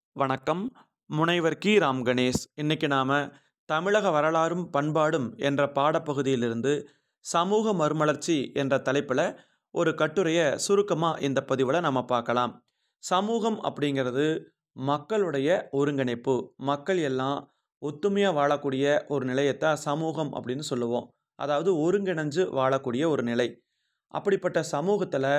வணக்கம் முனைவர் கி ராம் கணேஷ் இன்னைக்கு நாம் தமிழக வரலாறும் பண்பாடும் என்ற பாடப்பகுதியிலிருந்து சமூக மறுமலர்ச்சி என்ற தலைப்பில் ஒரு கட்டுரையை சுருக்கமாக இந்த பதிவில் நம்ம பார்க்கலாம் சமூகம் அப்படிங்கிறது மக்களுடைய ஒருங்கிணைப்பு மக்கள் எல்லாம் ஒத்துமையாக வாழக்கூடிய ஒரு நிலையத்தான் சமூகம் அப்படின்னு சொல்லுவோம் அதாவது ஒருங்கிணைஞ்சு வாழக்கூடிய ஒரு நிலை அப்படிப்பட்ட சமூகத்தில்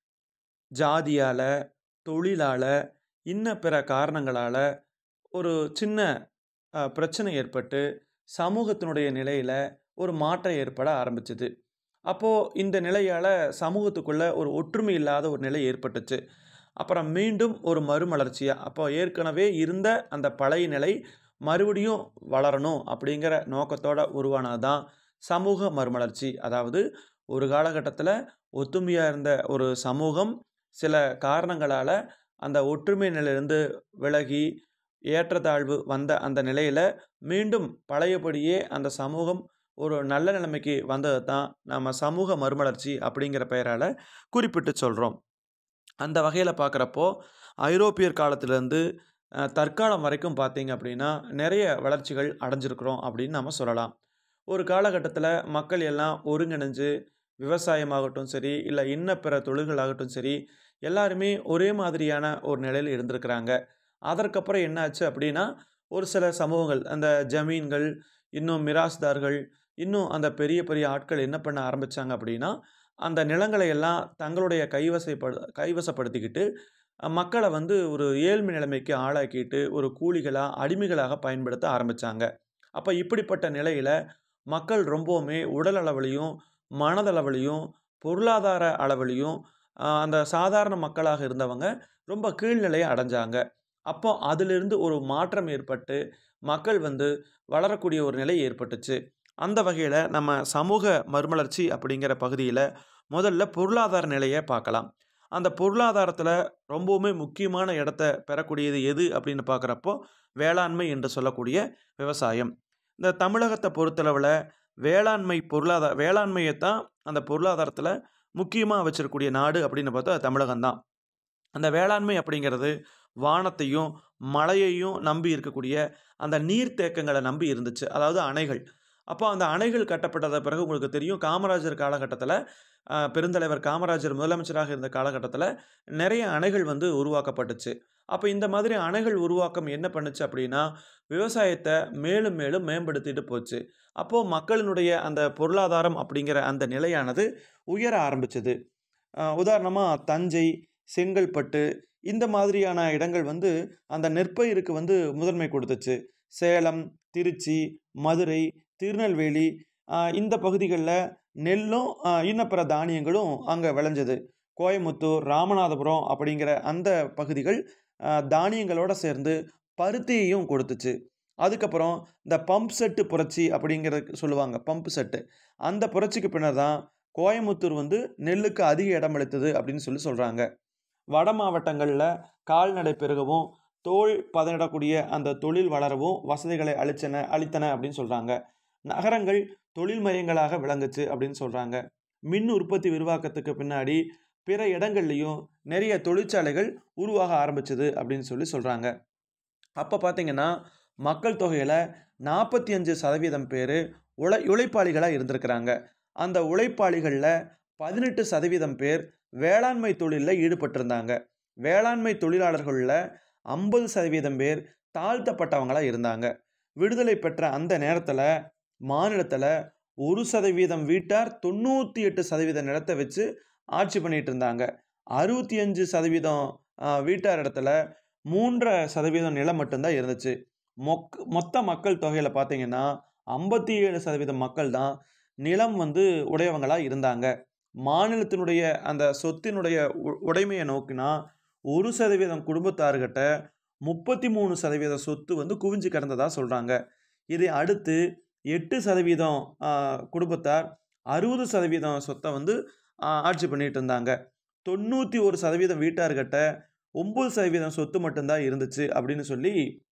ஜாதியால் தொழிலால் இன்ன பிற காரணங்களால் ஒரு சின்ன அஹ், பிரச்சனை ஏற்பட்டு சமூகத்தினுடைய நிலையில் ஒரு மாற்றம் ஏற்பட ஆரம்பிச்சது அப்போது இந்த நிலையால் சமூகத்துக்குள்ளே ஒரு ஒற்றுமை இல்லாத ஒரு நிலை ஏற்பட்டுச்சு அப்புறம் மீண்டும் ஒரு மறுமலர்ச்சியாக அப்போ ஏற்கனவே இருந்த அந்த பழைய நிலை மறுபடியும் வளரணும் அப்படிங்கிற நோக்கத்தோட உருவானது தான் சமூக மறுமலர்ச்சி அதாவது ஒரு காலகட்டத்தில் ஒத்துமையாக இருந்த ஒரு சமூகம் சில காரணங்களால் அந்த ஒற்றுமை நிலையிலிருந்து விலகி ஏற்றத்தாழ்வு வந்த அந்த நிலையில் மீண்டும் பழையபடியே அந்த சமூகம் ஒரு நல்ல நிலைமைக்கு வந்தது தான் நம்ம சமூக மறுமலர்ச்சி அப்படிங்கிற பெயரால் குறிப்பிட்டு சொல்கிறோம் அந்த வகையில் பார்க்குறப்போ ஐரோப்பியர் காலத்திலேருந்து அஹ், தற்காலம் வரைக்கும் பார்த்தீங்க அப்படின்னா நிறைய வளர்ச்சிகள் அடைஞ்சிருக்கிறோம் அப்படின்னு நம்ம சொல்லலாம் ஒரு காலகட்டத்தில் மக்கள் எல்லாம் ஒருங்கிணைஞ்சு விவசாயமாகட்டும் சரி இல்லை இன்ன பிற தொழில்களாகட்டும் சரி எல்லாருமே ஒரே மாதிரியான ஒரு நிலையில் இருந்திருக்கிறாங்க அதற்கப்புறம் என்னாச்சு அப்படின்னா ஒரு சில சமூகங்கள் அந்த ஜமீன்கள் இன்னும் மிராஸ்தார்கள் இன்னும் அந்த பெரிய பெரிய ஆட்கள் என்ன பண்ண ஆரம்பித்தாங்க அப்படின்னா அந்த நிலங்களை எல்லாம் தங்களுடைய கைவசப்படு கைவசப்படுத்திக்கிட்டு அஹ், மக்களை வந்து ஒரு ஏழ்மை நிலைமைக்கு ஆளாக்கிட்டு ஒரு கூலிகளாக அடிமைகளாக பயன்படுத்த ஆரம்பித்தாங்க அப்போ இப்படிப்பட்ட நிலையில் மக்கள் ரொம்பவுமே உடல் அளவுலையும் மனதளவுலையும் பொருளாதார அளவுலையும் ஆஹ், அந்த சாதாரண மக்களாக இருந்தவங்க ரொம்ப கீழ்நிலையை அடைஞ்சாங்க அப்போ அதிலிருந்து ஒரு மாற்றம் ஏற்பட்டு மக்கள் வந்து வளரக்கூடிய ஒரு நிலை ஏற்பட்டுச்சு அந்த வகையில் நம்ம சமூக மறுமலர்ச்சி அப்படிங்கிற பகுதியில் முதல்ல பொருளாதார நிலையை பார்க்கலாம் அந்த பொருளாதாரத்தில் ரொம்பவுமே முக்கியமான இடத்த பெறக்கூடியது எது அப்படின்னு பார்க்குறப்போ வேளாண்மை என்று சொல்லக்கூடிய விவசாயம் இந்த தமிழகத்தை பொறுத்தளவில் வேளாண்மை பொருளாதார வேளாண்மையை தான் அந்த பொருளாதாரத்தில் முக்கியமாக வச்சிருக்கக்கூடிய நாடு அப்படின்னு பார்த்தா தமிழகம்தான் அந்த வேளாண்மை அப்படிங்கிறது வானத்தையும் மழையையும் நம்பி இருக்கக்கூடிய அந்த நீர்த்தேக்கங்களை நம்பி இருந்துச்சு அதாவது அணைகள் அப்போ அந்த அணைகள் கட்டப்பட்டத பிறகு உங்களுக்கு தெரியும் காமராஜர் காலகட்டத்தில் பெருந்தலைவர் காமராஜர் முதலமைச்சராக இருந்த காலகட்டத்தில் நிறைய அணைகள் வந்து உருவாக்கப்பட்டுச்சு அப்போ இந்த மாதிரி அணைகள் உருவாக்கம் என்ன பண்ணுச்சு அப்படின்னா விவசாயத்தை மேலும் மேலும் மேம்படுத்திட்டு போச்சு அப்போது மக்களினுடைய அந்த பொருளாதாரம் அப்படிங்கிற அந்த நிலையானது உயர ஆரம்பிச்சது உதாரணமாக தஞ்சை செங்கல்பட்டு இந்த மாதிரியான இடங்கள் வந்து அந்த நெற்பயிருக்கு வந்து முதன்மை கொடுத்துச்சு சேலம் திருச்சி மதுரை திருநெல்வேலி ஆஹ் இந்த பகுதிகளில் நெல்லும் ஆஹ் இன்ன பிற தானியங்களும் அங்கே விளைஞ்சது கோயமுத்தூர் ராமநாதபுரம் அப்படிங்கிற அந்த பகுதிகள் ஆஹ் தானியங்களோட சேர்ந்து பருத்தியையும் கொடுத்துச்சு அதுக்கப்புறம் இந்த பம்ப் செட்டு புரட்சி அப்படிங்கிறது சொல்லுவாங்க பம்ப் செட்டு அந்த புரட்சிக்கு பின்னர் தான் கோயமுத்தூர் வந்து நெல்லுக்கு அதிக இடம் அளித்தது அப்படின்னு சொல்லி சொல்கிறாங்க வட மாவட்டங்களில் கால்நடை பெருகவும் தோல் பதனிடக்கூடிய அந்த தொழில் வளரவும் வசதிகளை அளிச்சன அளித்தன அப்படின்னு சொல்கிறாங்க நகரங்கள் தொழில் மையங்களாக விளங்குச்சு அப்படின்னு சொல்கிறாங்க மின் உற்பத்தி விரிவாக்கத்துக்கு பின்னாடி பிற இடங்கள்லையும் நிறைய தொழிற்சாலைகள் உருவாக ஆரம்பிச்சது அப்படின்னு சொல்லி சொல்கிறாங்க அப்போ பார்த்தீங்கன்னா மக்கள் தொகையில் நாற்பத்தி அஞ்சு சதவீதம் பேர் உழை உழைப்பாளிகளாக இருந்திருக்கிறாங்க அந்த உழைப்பாளிகளில் பதினெட்டு சதவீதம் பேர் வேளாண்மை தொழிலில் ஈடுபட்டிருந்தாங்க வேளாண்மை தொழிலாளர்களில் ஐம்பது சதவீதம் பேர் தாழ்த்தப்பட்டவங்களாக இருந்தாங்க விடுதலை பெற்ற அந்த நேரத்தில் மாநிலத்தில் ஒரு சதவீதம் வீட்டார் தொண்ணூற்றி எட்டு சதவீத நிலத்தை வச்சு ஆட்சி பண்ணிட்டு இருந்தாங்க அறுபத்தி அஞ்சு சதவீதம் ஆஹ், வீட்டார் இடத்துல மூன்றரை சதவீதம் நிலம் மட்டும்தான் இருந்துச்சு மொக் மொத்த மக்கள் தொகையில் பார்த்தீங்கன்னா ஐம்பத்தி ஏழு சதவீதம் மக்கள் தான் நிலம் வந்து உடையவங்களாக இருந்தாங்க மாநிலத்தினுடைய அந்த சொத்தினுடைய உ- உடைமையை நோக்கினா ஒரு சதவீதம் குடும்பத்தார்கிட்ட முப்பத்தி மூணு சதவீத சொத்து வந்து குவிஞ்சு கிடந்ததா சொல்கிறாங்க இதை அடுத்து எட்டு சதவீதம் ஆஹ், குடும்பத்தார் அறுபது சதவீதம் சொத்தை வந்து ஆஹ், ஆட்சி பண்ணிட்டு இருந்தாங்க தொண்ணூற்றி ஒரு சதவீதம் வீட்டார்கிட்ட ஒம்பது சதவீதம் சொத்து மட்டும்தான் இருந்துச்சு அப்படின்னு சொல்லி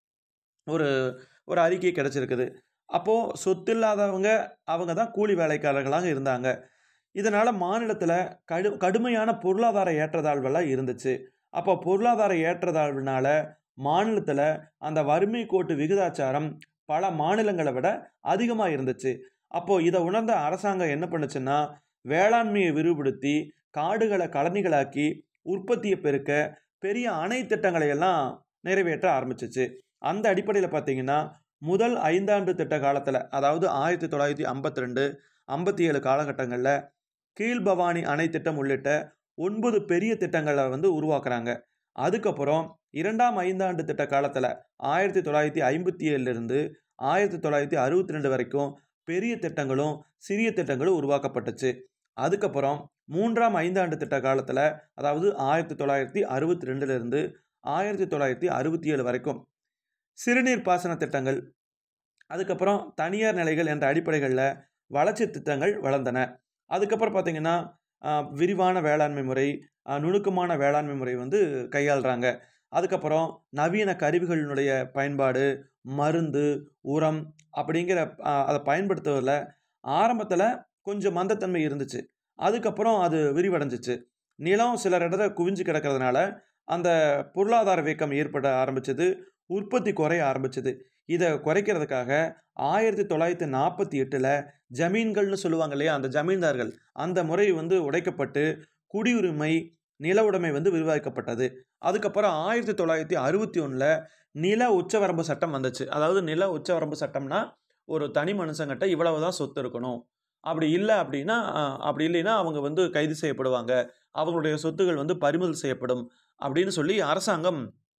ஒரு ஒரு அறிக்கை கிடச்சிருக்குது அப்போது சொத்து இல்லாதவங்க அவங்க தான் கூலி வேலைக்காரர்களாக இருந்தாங்க இதனால் மாநிலத்தில் கடு கடுமையான பொருளாதார ஏற்றத்தாழ்வெல்லாம் இருந்துச்சு அப்போ பொருளாதார ஏற்றத்தாழ்வுனால மாநிலத்தில் அந்த வறுமை கோட்டு விகிதாச்சாரம் பல மாநிலங்களை விட அதிகமாக இருந்துச்சு அப்போது இதை உணர்ந்த அரசாங்கம் என்ன பண்ணுச்சுன்னா வேளாண்மையை விரிவுபடுத்தி காடுகளை கழனிகளாக்கி உற்பத்தியை பெருக்க பெரிய அணை திட்டங்களை எல்லாம் நிறைவேற்ற ஆரம்பிச்சிச்சு அந்த அடிப்படையில் பார்த்தீங்கன்னா முதல் ஐந்தாண்டு திட்ட காலத்தில் அதாவது ஆயிரத்தி தொள்ளாயிரத்தி ஐம்பத்தி ரெண்டு ஐம்பத்தி ஏழு காலகட்டங்களில் கீழ்பவானி அணை திட்டம் உள்ளிட்ட ஒன்பது பெரிய திட்டங்களை வந்து உருவாக்குறாங்க அதுக்கப்புறம் இரண்டாம் ஐந்தாண்டு திட்ட காலத்தில் ஆயிரத்தி தொள்ளாயிரத்தி ஐம்பத்தி ஏழுலேருந்து ஆயிரத்தி தொள்ளாயிரத்தி அறுபத்தி ரெண்டு வரைக்கும் பெரிய திட்டங்களும் சிறிய திட்டங்களும் உருவாக்கப்பட்டுச்சு அதுக்கப்புறம் மூன்றாம் ஐந்தாண்டு திட்ட காலத்தில் அதாவது ஆயிரத்தி தொள்ளாயிரத்தி அறுபத்தி ரெண்டுலேருந்து ஆயிரத்தி தொள்ளாயிரத்தி அறுபத்தி ஏழு வரைக்கும் சிறுநீர் பாசன திட்டங்கள் அதுக்கப்புறம் தனியார் நிலைகள் என்ற அடிப்படைகளில் வளர்ச்சி திட்டங்கள் வளர்ந்தன அதுக்கப்புறம் பார்த்திங்கன்னா விரிவான வேளாண்மை முறை நுணுக்கமான வேளாண்மை முறை வந்து கையாளுறாங்க அதுக்கப்புறம் நவீன கருவிகளினுடைய பயன்பாடு மருந்து உரம் அப்படிங்கிற அதை பயன்படுத்துவதில் ஆரம்பத்தில் கொஞ்சம் மந்தத்தன்மை இருந்துச்சு அதுக்கப்புறம் அது விரிவடைஞ்சிச்சு நிலம் சிலர் இடத்துல குவிஞ்சு கிடக்கிறதுனால அந்த பொருளாதார வீக்கம் ஏற்பட ஆரம்பிச்சது உற்பத்தி குறைய ஆரம்பிச்சது இதை குறைக்கிறதுக்காக ஆயிரத்தி தொள்ளாயிரத்தி நாற்பத்தி எட்டில் ஜமீன்கள்னு சொல்லுவாங்க இல்லையா அந்த ஜமீன்தார்கள் அந்த முறை வந்து உடைக்கப்பட்டு குடியுரிமை நில உடைமை வந்து விரிவாக்கப்பட்டது அதுக்கப்புறம் ஆயிரத்தி தொள்ளாயிரத்தி அறுபத்தி ஒன்றில் நில உச்சவரம்பு சட்டம் வந்துச்சு அதாவது நில உச்சவரம்பு சட்டம்னா ஒரு தனி மனுஷங்கிட்ட இவ்வளவு தான் சொத்து இருக்கணும் அப்படி இல்லை அப்படின்னா அப்படி இல்லைன்னா அவங்க வந்து கைது செய்யப்படுவாங்க அவங்களுடைய சொத்துகள் வந்து பறிமுதல் செய்யப்படும் அப்படின்னு சொல்லி அரசாங்கம்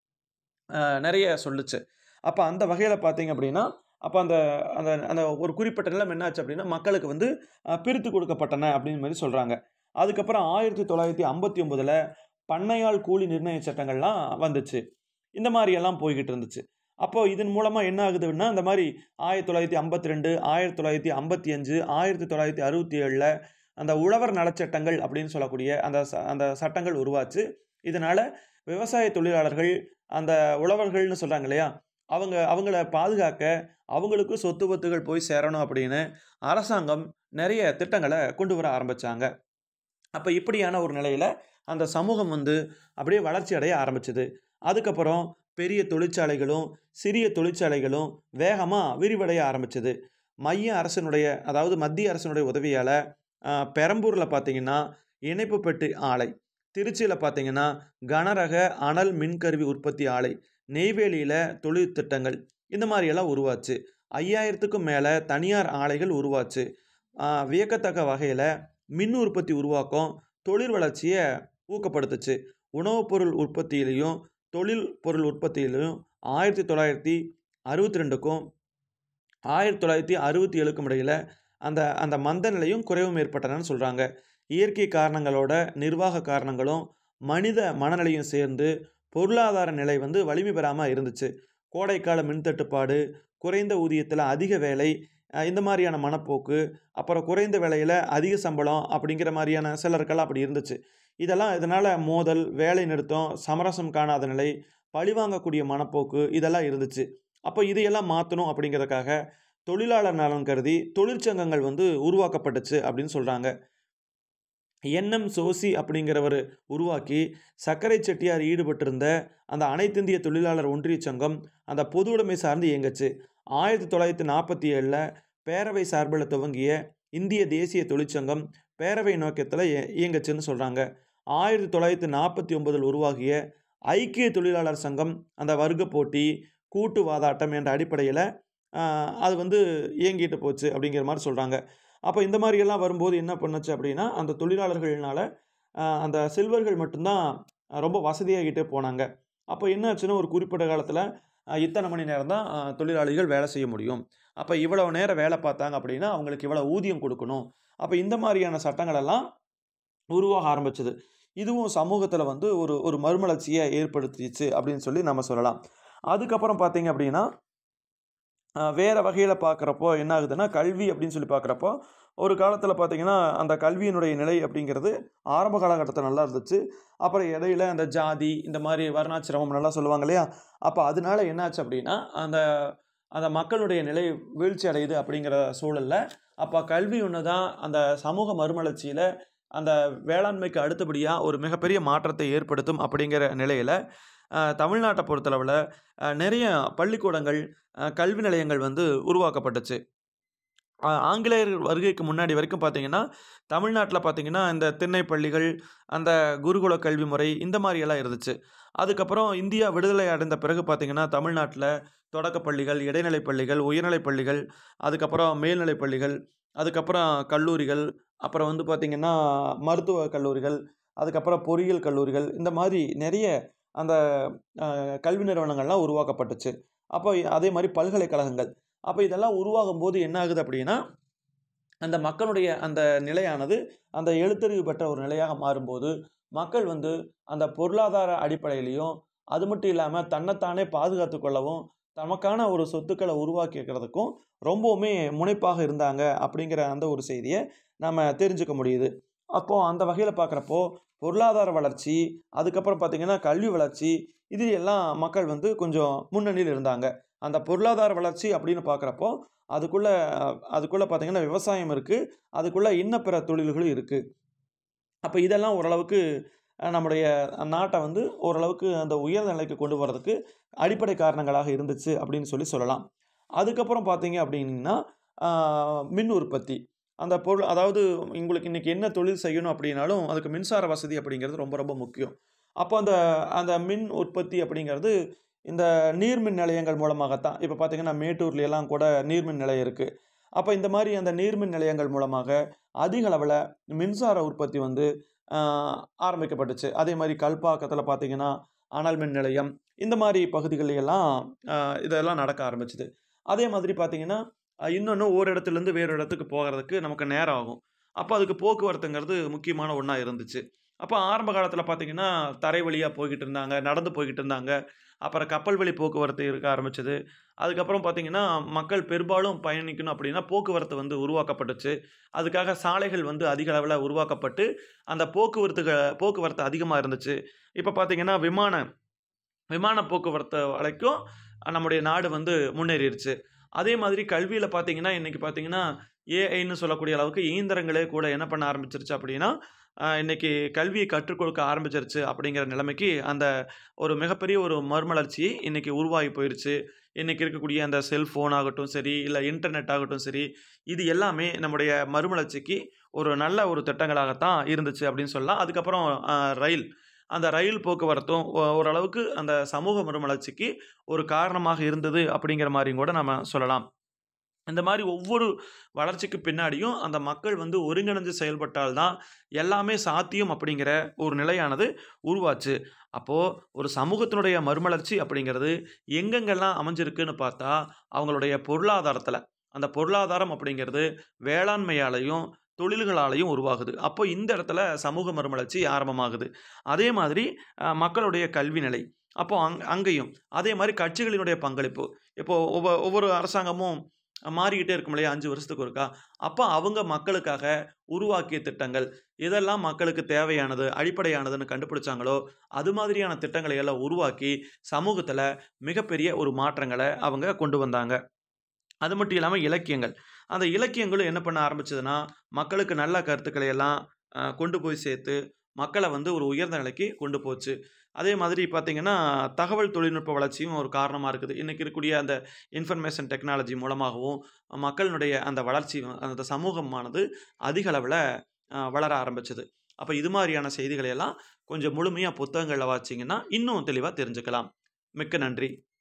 நிறைய சொல்லுச்சு அப்போ அந்த வகையில் பார்த்தீங்க அப்படின்னா அப்போ அந்த அந்த அந்த ஒரு குறிப்பிட்ட நிலம் என்னாச்சு அப்படின்னா மக்களுக்கு வந்து பிரித்து கொடுக்கப்பட்டன அப்படின்னு மாதிரி சொல்கிறாங்க அதுக்கப்புறம் ஆயிரத்தி தொள்ளாயிரத்தி ஐம்பத்தி ஒம்பதில் பண்ணையாள் கூலி நிர்ணய சட்டங்கள்லாம் வந்துச்சு இந்த மாதிரியெல்லாம் போய்கிட்டு இருந்துச்சு அப்போது இதன் மூலமாக என்ன ஆகுதுன்னா இந்த மாதிரி ஆயிரத்தி தொள்ளாயிரத்தி ஐம்பத்தி ரெண்டு ஆயிரத்தி தொள்ளாயிரத்தி ஐம்பத்தி அஞ்சு ஆயிரத்தி தொள்ளாயிரத்தி அறுபத்தி ஏழில் அந்த உழவர் நலச்சட்டங்கள் அப்படின்னு சொல்லக்கூடிய அந்த அந்த சட்டங்கள் உருவாச்சு இதனால் விவசாய தொழிலாளர்கள் அந்த உழவர்கள்னு சொல்கிறாங்க இல்லையா அவங்க அவங்கள பாதுகாக்க அவங்களுக்கு சொத்து பத்துகள் போய் சேரணும் அப்படின்னு அரசாங்கம் நிறைய திட்டங்களை கொண்டு வர ஆரம்பித்தாங்க அப்போ இப்படியான ஒரு நிலையில் அந்த சமூகம் வந்து அப்படியே வளர்ச்சி அடைய ஆரம்பிச்சது அதுக்கப்புறம் பெரிய தொழிற்சாலைகளும் சிறிய தொழிற்சாலைகளும் வேகமாக விரிவடைய ஆரம்பிச்சது மைய அரசனுடைய அதாவது மத்திய அரசனுடைய உதவியால் பெரம்பூரில் பார்த்தீங்கன்னா இணைப்பு பெட்டி ஆலை திருச்சியில் பார்த்தீங்கன்னா கனரக அனல் மின்கருவி உற்பத்தி ஆலை நெய்வேலியில் தொழில் திட்டங்கள் இந்த மாதிரியெல்லாம் உருவாச்சு ஐயாயிரத்துக்கும் மேலே தனியார் ஆலைகள் உருவாச்சு வியக்கத்தக்க வகையில் மின் உற்பத்தி உருவாக்கம் தொழில் வளர்ச்சியை ஊக்கப்படுத்துச்சு உணவுப் பொருள் உற்பத்தியிலையும் தொழில் பொருள் உற்பத்தியிலையும் ஆயிரத்தி தொள்ளாயிரத்தி அறுபத்தி ரெண்டுக்கும் ஆயிரத்தி தொள்ளாயிரத்தி அறுபத்தி ஏழுக்கும் இடையில் அந்த அந்த மந்த நிலையும் குறைவும் ஏற்பட்டனன்னு சொல்கிறாங்க இயற்கை காரணங்களோட நிர்வாக காரணங்களும் மனித மனநிலையும் சேர்ந்து பொருளாதார நிலை வந்து வலிமை பெறாமல் இருந்துச்சு கோடைக்கால மின்தட்டுப்பாடு குறைந்த ஊதியத்தில் அதிக வேலை இந்த மாதிரியான மனப்போக்கு அப்புறம் குறைந்த விலையில் அதிக சம்பளம் அப்படிங்கிற மாதிரியான சிலருக்கெல்லாம் அப்படி இருந்துச்சு இதெல்லாம் இதனால் மோதல் வேலை நிறுத்தம் சமரசம் காணாத நிலை பழிவாங்கக்கூடிய மனப்போக்கு இதெல்லாம் இருந்துச்சு அப்போ இதையெல்லாம் மாற்றணும் அப்படிங்கிறதுக்காக தொழிலாளர் நலன் கருதி தொழிற்சங்கங்கள் வந்து உருவாக்கப்பட்டுச்சு அப்படின்னு சொல்கிறாங்க என்எம் சோசி அப்படிங்கிறவர் உருவாக்கி சர்க்கரை செட்டியார் ஈடுபட்டிருந்த அந்த அனைத்திந்திய தொழிலாளர் ஒன்றிய சங்கம் அந்த பொது உடைமை சார்ந்து இயங்குச்சு ஆயிரத்தி தொள்ளாயிரத்தி நாற்பத்தி ஏழில் பேரவை சார்பில் துவங்கிய இந்திய தேசிய தொழிற்சங்கம் பேரவை நோக்கத்தில் இயங்குச்சுன்னு சொல்கிறாங்க ஆயிரத்தி தொள்ளாயிரத்தி நாற்பத்தி ஒன்பதில் உருவாகிய ஐக்கிய தொழிலாளர் சங்கம் அந்த வர்க்க போட்டி கூட்டு வாதாட்டம் என்ற அடிப்படையில் அது வந்து இயங்கிட்டு போச்சு அப்படிங்கிற மாதிரி சொல்கிறாங்க அப்போ இந்த மாதிரியெல்லாம் வரும்போது என்ன பண்ணுச்சு அப்படின்னா அந்த தொழிலாளர்கள்னால அந்த செல்வர்கள் மட்டும்தான் ரொம்ப வசதியாகிட்டே போனாங்க அப்போ என்ன ஆச்சுன்னா ஒரு குறிப்பிட்ட காலத்தில் இத்தனை மணி நேரம் தான் தொழிலாளிகள் வேலை செய்ய முடியும் அப்போ இவ்வளோ நேரம் வேலை பார்த்தாங்க அப்படின்னா அவங்களுக்கு இவ்வளோ ஊதியம் கொடுக்கணும் அப்போ இந்த மாதிரியான சட்டங்களெல்லாம் உருவாக ஆரம்பிச்சது இதுவும் சமூகத்தில் வந்து ஒரு ஒரு மறுமலர்ச்சியை ஏற்படுத்திச்சு அப்படின்னு சொல்லி நம்ம சொல்லலாம் அதுக்கப்புறம் பார்த்தீங்க அப்படின்னா வேறு வகையில் பார்க்குறப்போ என்ன ஆகுதுன்னா கல்வி அப்படின்னு சொல்லி பார்க்குறப்போ ஒரு காலத்தில் பார்த்திங்கன்னா அந்த கல்வியினுடைய நிலை அப்படிங்கிறது ஆரம்ப காலகட்டத்தில் நல்லா இருந்துச்சு அப்புறம் இடையில அந்த ஜாதி இந்த மாதிரி வர்ணாசிரமம் நல்லா சொல்லுவாங்க இல்லையா அப்போ அதனால என்னாச்சு அப்படின்னா அந்த அந்த மக்களுடைய நிலை வீழ்ச்சி அடையுது அப்படிங்கிற சூழலில் அப்போ கல்வி ஒன்று தான் அந்த சமூக மறுமலர்ச்சியில் அந்த வேளாண்மைக்கு அடுத்தபடியாக ஒரு மிகப்பெரிய மாற்றத்தை ஏற்படுத்தும் அப்படிங்கிற நிலையில் அ தமிழ்நாட்ட பொறுத்தளவுல அ நெறைய பள்ளிக்கூடங்கள், அ கல்வி நிலையங்கள் வந்து உருவாக்கப்பட்டுச்சு. அ ஆங்கிலேயர் வருகைக்கு முன்னாடி வரைக்கும் பார்த்தீங்கன்னா, தமிழ்நாட்ல பார்த்தீங்கன்னா, இந்த திண்ணை பள்ளிகள், அந்த குருகுல கல்வி முறை இந்த மாரியெல்லாம் இருந்துச்சு. அதுக்கப்புறம் இந்தியா விடுதலை அடைந்த பிறகு பார்த்தீங்கன்னா, தமிழ்நாட்ல தொடக்கப் பள்ளிகள், இடைநிலைப் பள்ளிகள், உயர்நிலைப் பள்ளிகள், அதுக்கப்புறம் மேல்நிலைப் பள்ளிகள், அதுக்கப்புறம் கல்லூரிகள், அப்புறம் வந்து பார்த்தீங்கன்னா, மருத்துவக் கல்லூரிகள், அதுக்கப்புறம் பொறியியல் கல்லூரிகள், இந்த மாரி நெறைய அந்த அ கல்வி நிறுவனங்கள்லாம் உருவாக்கப்பட்டுச்சு. அப்போ அதே மாரி பல்கலைக்கழகங்கள். அப்ப இதெல்லாம் உருவாகும்போது என்ன ஆகுது அப்படின்னா, அந்த மக்களுடைய அந்த நிலையானது, அந்த எழுத்தறிவு பெற்ற ஒரு நிலையாக மாறும்போது, மக்கள் வந்து அந்த பொருளாதார அடிப்படையிலயும், அது மட்டும் இல்லாம தன்னத்தானே பாதுகாத்துக் கொள்ளவும், தமக்கான ஒரு சொத்துக்கள உருவாக்கிக்கிறதுக்கும் ரொம்பவுமே முனைப்பாக இருந்தாங்க அப்படிங்கிற அந்த ஒரு செய்திய நாம தெரிஞ்சுக்க முடியுது. அப்போ அந்த வகையில பார்க்குறப்போ, பொருளாதார வளர்ச்சி, அதுக்கப்புறம் பார்த்தீங்கன்னா, கல்வி வளர்ச்சி, இது எல்லாம் மக்கள் வந்து கொஞ்சம் முன்னணியில இருந்தாங்க. அந்த பொருளாதார வளர்ச்சி அப்படின்னு பார்க்குறப்போ, அதுக்குள்ள அதுக்குள்ள பார்த்தீங்கன்னா, விவசாயம் இருக்கு. அதுக்குள்ள இன்ன பிற தொழில்களும் இருக்கு. அப்ப இதெல்லாம் ஓரளவுக்கு அ நம்முடைய நாட்ட வந்து ஓரளவுக்கு அந்த உயர்ந்த நிலைக்கு கொண்டு வரதுக்கு அடிப்படை காரணங்களாக இருந்துச்சு அப்படின்னு சொல்லி சொல்லலாம். அதுக்கப்புறம் பார்த்தீங்க அப்படின்னீங்கன்னா, ஆ மின் உற்பத்தி. அந்த பொருள் அதாவது உங்களுக்கு இன்னைக்கு என்ன தொழில் செய்யணும் அப்படின்னாலும், அதுக்கு மின்சார வசதி அப்படிங்கிறது ரொம்ப ரொம்ப முக்கியம். அப்போ அந்த அந்த மின் உற்பத்தி அப்படிங்கிறது இந்த நீர்மின் நிலையங்கள் மூலமாகத்தான். இப்ப பார்த்தீங்கன்னா, மேட்டூர்லலாம் கூட நீர்மின் நிலையம் இருக்கு. அப்ப இந்த மாரி அந்த நீர்மின் நிலையங்கள் மூலமாக அதிக அளவுல மின்சார உற்பத்தி வந்து அ ஆரம்பிக்கப்பட்டுச்சு. அதே மாரி கல்பாக்கத்தில பார்த்தீங்கன்னா, அனல் மின் நிலையம், இந்த மாரி பகுதிகள்ல எல்லாம் அ இதெல்லாம் நடக்க ஆரம்பிச்சது. அதே மாதிரி பார்த்தீங்கன்னா, அ இன்னொன்னு ஒரு இடத்துலருந்து வேறு இடத்துக்கு போகறதுக்கு நமக்கு நேரம் ஆகும். அப்ப அதுக்கு போக்குவரத்துங்கிறது முக்கியமான ஒண்ணா இருந்துச்சு. அப்ப ஆரம்ப காலத்தில பார்த்தீங்கன்னா, தரை வழியா போய்க்கிட்டு இருந்தாங்க, நடந்து போய்க்கிட்டு இருந்தாங்க. அப்புறம் கப்பல் வழி போக்குவரத்து இருக்க ஆரம்பிச்சது. அதுக்கப்புறம் பார்த்தீங்கன்னா, மக்கள் பெரும்பாலும் பயணிக்கணும் அப்படின்னா, போக்குவரத்து வந்து உருவாக்கப்பட்டுச்சு. அதுக்காக சாலைகள் வந்து அதிக அளவுல உருவாக்கப்பட்டு, அந்த போக்குவரத்துக போக்குவரத்து அதிகமா இருந்துச்சு. இப்ப பார்த்தீங்கன்னா, விமான விமான போக்குவரத்து வரைக்கும் நம்முடைய நாடு வந்து முன்னேறிருச்சு. அதே மாதிரி கல்வியில பார்த்தீங்கன்னா, இன்னைக்கு பார்த்தீங்கன்னா, ஏஐன்னு சொல்லக்கூடிய அளவுக்கு இயந்திரங்களே கூட என்ன பண்ண ஆரம்பிச்சுருச்சு அப்படின்னா, அ இன்னைக்கு கல்விய கற்றுக் கொடுக்க ஆரம்பிச்சிருச்சு அப்படிங்கிற நிலைமைக்கு அந்த ஒரு மிகப்பெரிய ஒரு மறுமலர்ச்சி இன்னைக்கு உருவாகி போயிருச்சு. இன்னைக்கு இருக்கக்கூடிய அந்த செல்ஃபோன் ஆகட்டும் சரி, இல்ல இன்டர்நெட் ஆகட்டும் சரி, இது எல்லாமே நம்முடைய மறுமலர்ச்சிக்கு ஒரு நல்ல ஒரு திட்டங்களாகத்தான் இருந்துச்சு அப்படின்னு சொல்லலாம். அதுக்கப்புறம் அ ரயில். அந்த ரயில் போக்குவரத்தும் ஒ ஓரளவுக்கு அந்த சமூக மறுமலர்ச்சிக்கு ஒரு காரணமாக இருந்தது அப்படிங்கிற மாரியும் கூட நம்ம சொல்லலாம். இந்த மாரி ஒவ்வொரு வளர்ச்சிக்கு பின்னாடியும் அந்த மக்கள் வந்து ஒருங்கிணைஞ்சு செயல்பட்டால் தான் எல்லாமே சாத்தியம் அப்படிங்கிற ஒரு நிலையானது உருவாச்சு. அப்போ ஒரு சமூகத்தினுடைய மறுமலர்ச்சி அப்படிங்கிறது எங்கெங்கெல்லாம் அமைஞ்சிருக்குன்னு பார்த்தா, அவங்களுடைய பொருளாதாரத்தில. அந்த பொருளாதாரம் அப்படிங்கிறது வேளாண்மையாலயும், தொழில்களாலயும் உருவாகுது. அப்போ இந்த இடத்துல சமூக மறுமலர்ச்சி ஆரம்பமாகுது. அதே மாதிரி அ மக்களுடைய கல்வி நிலை. அப்போ அங் அங்கேயும். அதே மாரி கட்சிகளினுடைய பங்களிப்பு. இப்போ ஒவ்வொ ஒவ்வொரு அரசாங்கமும் மாறிக்கிட்டே இருக்கும் இல்லையா? 5 வருஷத்துக்கு ஒருக்கா. அப்ப அவங்க மக்களுக்காக உருவாக்கிய திட்டங்கள், எதெல்லாம் மக்களுக்கு தேவையானது, அடிப்படையானதுன்னு கண்டுபிடிச்சாங்களோ, அது மாதிரியான திட்டங்களை எல்லாம் உருவாக்கி, சமூகத்தில மிகப்பெரிய ஒரு மாற்றங்கள அவங்க கொண்டு வந்தாங்க. அது மட்டும் இல்லாம இலக்கியங்கள். அந்த இலக்கியங்களும் என்ன பண்ண ஆரம்பிச்சதுன்னா, மக்களுக்கு நல்ல கருத்துக்களை எல்லாம் அ கொண்டு போய் சேர்த்து, மக்கள வந்து ஒரு உயர்ந்த நிலைக்கு கொண்டு போச்சு. அதே மாதிரி பார்த்தீங்கன்னா, தகவல் தொழில்நுட்ப வளர்ச்சியும் ஒரு காரணமா இருக்குது. இன்னைக்கு இருக்கக்கூடிய அந்த இன்ஃபர்மேஷன் டெக்னாலஜி மூலமாகவும், மக்களினுடைய அந்த வளர்ச்சி அந்த சமூகமானது அதிக அளவுல அ வளர ஆரம்பிச்சது. அப்ப இது மாரியான செய்திகளை எல்லாம் கொஞ்சம் முழுமையா புத்தகங்கள்ல வாசிச்சீங்கன்னா, இன்னும் தெளிவா தெரிஞ்சுக்கலாம். மிக்க நன்றி.